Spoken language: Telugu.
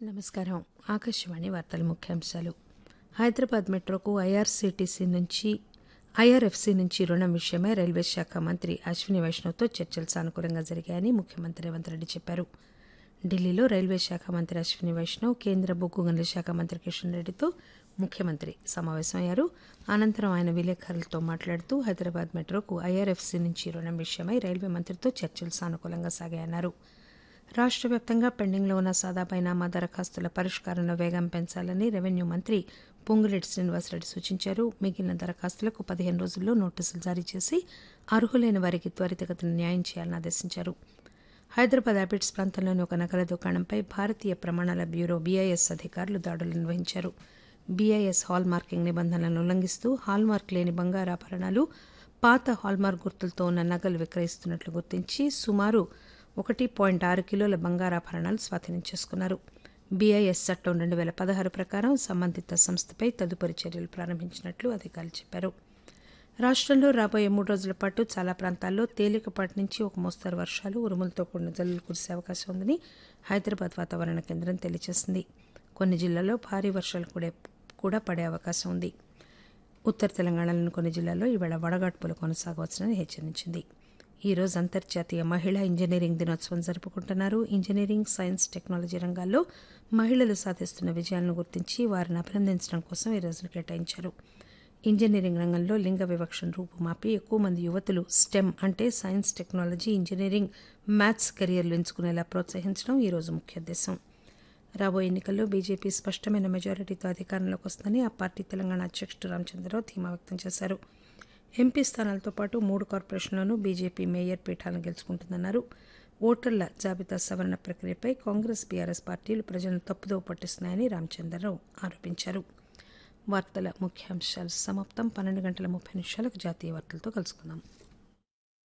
నమస్కారం ఆకాశవాణి వార్తల ముఖ్యాంశాలు హైదరాబాద్ మెట్రోకు ఐఆర్సీటీసీ నుంచి ఐఆర్ఎఫ్సీ నుంచి రుణం విషయమై రైల్వే శాఖ మంత్రి అశ్విని వైష్ణవ్తో చర్చలు సానుకూలంగా జరిగాయని ముఖ్యమంత్రి రేవంత్ రెడ్డి చెప్పారు ఢిల్లీలో రైల్వే శాఖ మంత్రి అశ్విని వైష్ణవ్ కేంద్ర బొగ్గు గనుల శాఖ మంత్రి కిషన్ రెడ్డితో ముఖ్యమంత్రి సమావేశమయ్యారు అనంతరం ఆయన విలేకరులతో మాట్లాడుతూ హైదరాబాద్ మెట్రోకు ఐఆర్ఎఫ్సీ నుంచి రుణం విషయమై రైల్వే మంత్రితో చర్చలు సానుకూలంగా సాగాయన్నారు రాష్ట్ర వ్యాప్తంగా పెండింగ్లో ఉన్న సాదా బైనామా దరఖాస్తుల పరిష్కారంలో వేగం పెంచాలని రెవెన్యూ మంత్రి పొంగులేటి శ్రీనివాసరెడ్డి సూచించారు మిగిలిన దరఖాస్తులకు పదిహేను రోజుల్లో నోటీసులు జారీ చేసి అర్హులైన వారికి త్వరితగతిన న్యాయం చేయాలని ఆదేశించారు హైదరాబాద్ అబిడ్స్ ప్రాంతంలోని ఒక నగల దుకాణంపై భారతీయ ప్రమాణాల బ్యూరో బీఐఎస్ అధికారులు దాడులు నిర్వహించారు బీఐఎస్ హాల్ మార్కింగ్ నిబంధనలను ఉల్లంఘిస్తూ హాల్ మార్క్ లేని బంగారాభరణాలు పాత హాల్మార్క్ గుర్తులతో ఉన్న నగలు విక్రయిస్తున్నట్లు గుర్తించి సుమారు ఒకటి పాయింట్ ఆరు కిలోల బంగారాభరణాలు స్వాధీనం చేసుకున్నారు బీఐఎస్ చట్టం రెండు వేల పదహారు ప్రకారం సంబంధిత సంస్థపై తదుపరి చర్యలు ప్రారంభించినట్లు అధికారులు చెప్పారు రాష్ట్రంలో రాబోయే మూడు రోజుల పాటు చాలా ప్రాంతాల్లో తేలికపాటి నుంచి ఒక మోస్తరు వర్షాలు ఉరుములతో కూడిన జల్లులు కురిసే అవకాశం ఉందని హైదరాబాద్ వాతావరణ కేంద్రం తెలియజేసింది కొన్ని జిల్లాల్లో భారీ వర్షాలు కూడా కూడా పడే అవకాశం ఉంది ఉత్తర తెలంగాణలోని కొన్ని జిల్లాల్లో ఈవేళ వడగాడ్పులు కొనసాగవచ్చునని హెచ్చరించింది ఈ రోజు అంతర్జాతీయ మహిళా ఇంజనీరింగ్ దినోత్సవం జరుపుకుంటున్నారు ఇంజనీరింగ్ సైన్స్ టెక్నాలజీ రంగాల్లో మహిళలు సాధిస్తున్న విజయాలను గుర్తించి వారిని అభినందించడం కోసం ఈ రోజును కేటాయించారు ఇంజనీరింగ్ రంగంలో లింగ వివక్షను రూపుమాపి ఎక్కువ మంది యువతులు స్టెమ్ అంటే సైన్స్ టెక్నాలజీ ఇంజనీరింగ్ మ్యాథ్స్ కెరియర్లు ఎంచుకునేలా ప్రోత్సహించడం ఈ రోజు ముఖ్య ఉద్దేశం రాబోయే ఎన్నికల్లో బీజేపీ స్పష్టమైన మెజారిటీతో అధికారంలోకి వస్తుందని ఆ పార్టీ తెలంగాణ అధ్యక్షుడు రామచంద్రరావు ధీమా వ్యక్తం చేశారు ఎంపీ స్థానాలతో పాటు మూడు కార్పొరేషన్లను బీజేపీ మేయర్ పీఠాలను గెలుచుకుంటుందన్నారు ఓటర్ల జాబితా సవరణ ప్రక్రియపై కాంగ్రెస్ బీఆర్ఎస్ పార్టీలు ప్రజలను తప్పుదోవ పట్టిస్తున్నాయని రామచంద్రరావు ఆరోపించారు వార్తల ముఖ్యాంశాలు సమాప్తం పన్నెండు గంటల ముప్పై నిమిషాలకు జాతీయ వార్తలతో కలుసుకుందాం